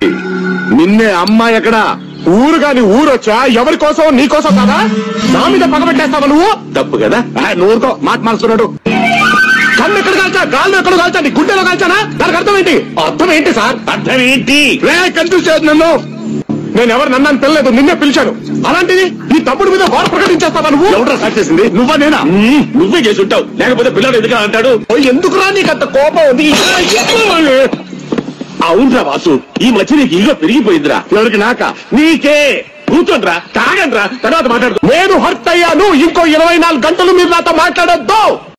నిన్నే అమ్మాయి ఎక్కడా ఊరు గాని ఊరొచ్చా ఎవరి కోసం నీ కోసం కాదా నా మీద పగబెట్టేస్తావా నువ్వు తప్పు కదా ఆ, నువ్వుతో మాట మారుస్తున్నాడు కన్ను ఎక్కడ కాల్చా గాల్లో ఎక్కడ కాల్చా నీ గుండెలో కాల్చానా దానికి అర్థం ఏంటి అర్థం ఏంటి సార్ అర్థం ఏంటి రే కన్ఫ్యూజ్ చేయదు నన్ను నేను ఎవరు నన్ను పిల్లలేదు నిన్నే పిలిచాను అలాంటిది నీ తమ్ముడి మీద వారు ప్రకటించేస్తావా నువ్వు ఎవడ్రా సార్ చేసింది నువ్వా నేనా నువ్వే చేసి ఉంటావు లేకపోతే పిల్లలు ఎందుకు అంటాడు ఓ, ఎందుకురా నీకు అంత కోపం ఉంది అవునరా వాసు ఈ మధ్య నీకు ఈగో పెరిగిపోయిందిరా ఎవరికి నాక నీకే కూర్చోండ్రా తాగండ్రా తర్వాత మాట్లాడుతూ నేను హర్ట్ అయ్యాను ఇంకో ఇరవై నాలుగు గంటలు మీరు నాతో మాట్లాడొద్దు